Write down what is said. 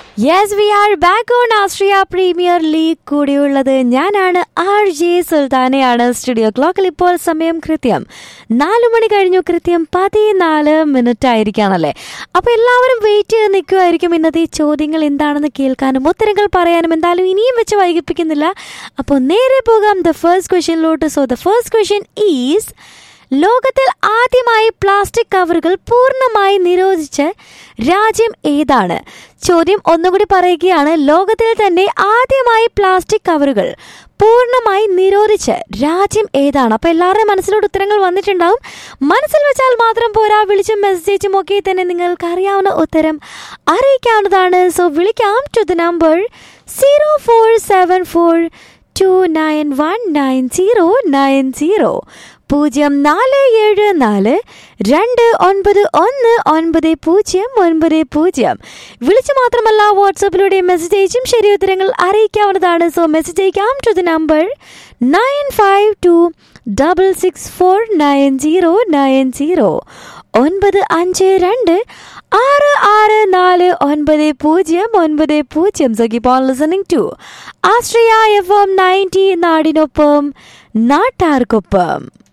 yes we are back on Astria premier league കൂടിയുള്ളത് ഞാനാണ് R J സുൽത്താനയാണ് studio ക്ലോക്കിൽ ഇപ്പോൾ സമയം കൃത്യം നാലു മണി കഴിഞ്ഞു കൃത്യം പതിനാല് മിനിറ്റ് ആയിരിക്കാണല്ലേ അപ്പോൾ എല്ലാവരും വെയിറ്റ് ചെയ്ത് നിൽക്കുമായിരിക്കും ഇന്നത്തെ ഈ ചോദ്യങ്ങൾ എന്താണെന്ന് കേൾക്കാനും ഉത്തരങ്ങൾ പറയാനും എന്തായാലും ഇനിയും വെച്ച് വൈകിപ്പിക്കുന്നില്ല അപ്പോൾ നേരെ പോകാം ദ ഫസ്റ്റ് ക്വസ്റ്റ്യനിലോട്ട് so the first question is ലോകത്തിൽ ആദ്യമായി പ്ലാസ്റ്റിക് കവറുകൾ പൂർണ്ണമായി നിരോധിച്ച രാജ്യം ഏതാണ് ചോദ്യം ഒന്നുകൂടി പറയുകയാണ് ലോകത്തിൽ തന്നെ ആദ്യമായി പ്ലാസ്റ്റിക് കവറുകൾ പൂർണ്ണമായി നിരോധിച്ച് രാജ്യം ഏതാണ് അപ്പോൾ എല്ലാവരുടെയും മനസ്സിലോട്ട് ഉത്തരങ്ങൾ വന്നിട്ടുണ്ടാവും മനസ്സിൽ വെച്ചാൽ മാത്രം പോരാ വിളിച്ചും മെസ്സേജും ഒക്കെ തന്നെ നിങ്ങൾക്ക് അറിയാവുന്ന ഉത്തരം അറിയിക്കാവുന്നതാണ് സോ വിളിക്കാം to the number zero four seven four two nine one nine zero nine zero പൂജ്യം നാല് ഏഴ് നാല് രണ്ട് ഒൻപത് ഒന്ന് ഒൻപത് പൂജ്യം ഒൻപത് പൂജ്യം വിളിച്ചു മാത്രമല്ല വാട്സപ്പിലൂടെ മെസ്സേജ് അയച്ചും ശരി ഉത്തരങ്ങൾ അറിയിക്കാവുന്നതാണ് സോ മെസ്സേജ് അയക്കാം to the number nine five two double six four nine zero nine zero ഒൻപത് അഞ്ച് രണ്ട് ആറ് ആറ് നാല് ഒൻപത് പൂജ്യം ഒൻപത് പൂജ്യം so keep on listening to Astria F M ninety നാടിനൊപ്പം നാട്ടാർക്കൊപ്പം